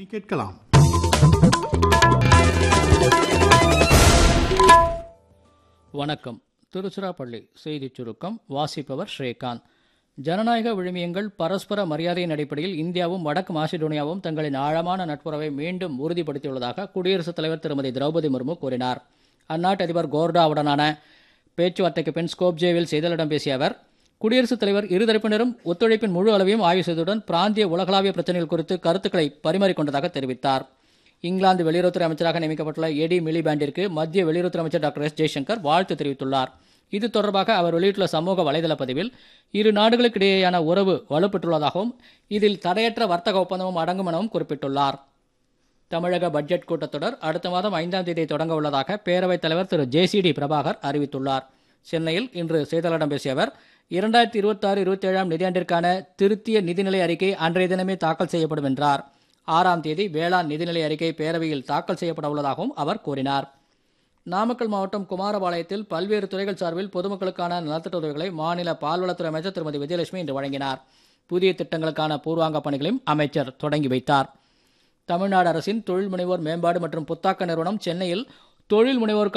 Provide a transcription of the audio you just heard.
கேட்கலாம் வணக்கம் திருச்சிராப்பள்ளி செய்திச் சுருக்கம் வாசிப்பவர் ஸ்ரீகாந்த் ஜனநாயக விழுமியங்கள் பரஸ்பர மரியாதையின் அடிப்படையில் இந்தியாவும் வடக்கு மாசிடோனியாவும் தங்களின் ஆழமான நட்புறவை மீண்டும் உறுதிப்படுத்தியுள்ளதாக குடியரசுத் தலைவர் திருமதி திரௌபதி முர்மு கூறினார் அந்நாட்டு அதிபர் கோர்டாவுடனான பேச்சுவார்த்தைக்கு பின் ஸ்கோப்ஜேவில் செய்தியாளரிடம் பேசிய அவர் குடியரசுத் தலைவர் இருதரப்பினரும் ஒத்துழைப்பின் முழு அளவையும் ஆய்வு செய்ததுடன் பிராந்திய உலகளாவிய பிரச்சனைகள் குறித்து கருத்துக்களை பரிமாறிக்கொண்டதாக தெரிவித்தார் இங்கிலாந்து வெளியுறவுத்துறை அமைச்சராக நியமிக்கப்பட்டுள்ள எடி மிலிபேண்டிற்கு மத்திய வெளியுறவுத்துறை அமைச்சர் டாக்டர் எஸ் ஜெய்சங்கர் வாழ்த்து தெரிவித்துள்ளார் இது தொடர்பாக அவர் வெளியிட்டுள்ள சமூக வலைதள பதிவில் இரு நாடுகளுக்கிடையேயான உறவு வலுப்பெற்றுள்ளதாகவும் இதில் தடையற்ற வர்த்தக ஒப்பந்தமும் அடங்கும் எனவும் குறிப்பிட்டுள்ளார் தமிழக பட்ஜெட் கூட்டத்தொடர் அடுத்த மாதம் ஐந்தாம் தேதி தொடங்க உள்ளதாக பேரவைத் தலைவர் திரு ஜேசிடி பிரபாகர் அறிவித்துள்ளார் சென்னையில் இன்று செய்தியாளர்களிடம் பேசிய அவர் இரண்டாயிரத்தி இருபத்தாறு இருபத்தேழாம் நிதியாண்டிற்கான திருத்திய நிதிநிலை அறிக்கை அன்றைய தினமே தாக்கல் செய்யப்படும் என்றார் ஆறாம் தேதி வேளாண் நிதிநிலை அறிக்கை பேரவையில் தாக்கல் செய்யப்பட உள்ளதாகவும் அவர் கூறினார் நாமக்கல் மாவட்டம் குமாரபாளையத்தில் பல்வேறு துறைகள் சார்பில் பொதுமக்களுக்கான நலத்திட்ட உதவிகளை மாநில பால்வளத்துறை அமைச்சர் திருமதி விஜயலட்சுமி இன்று வழங்கினார் புதிய திட்டங்களுக்கான பூர்வாங்க பணிகளையும் அமைச்சர் தொடங்கி வைத்தார் தமிழ்நாடு அரசின் தொழில் முனைவோர் மேம்பாடு மற்றும் புத்தாக்க நிறுவனம் சென்னையில் தொழில் முனைவோருக்கு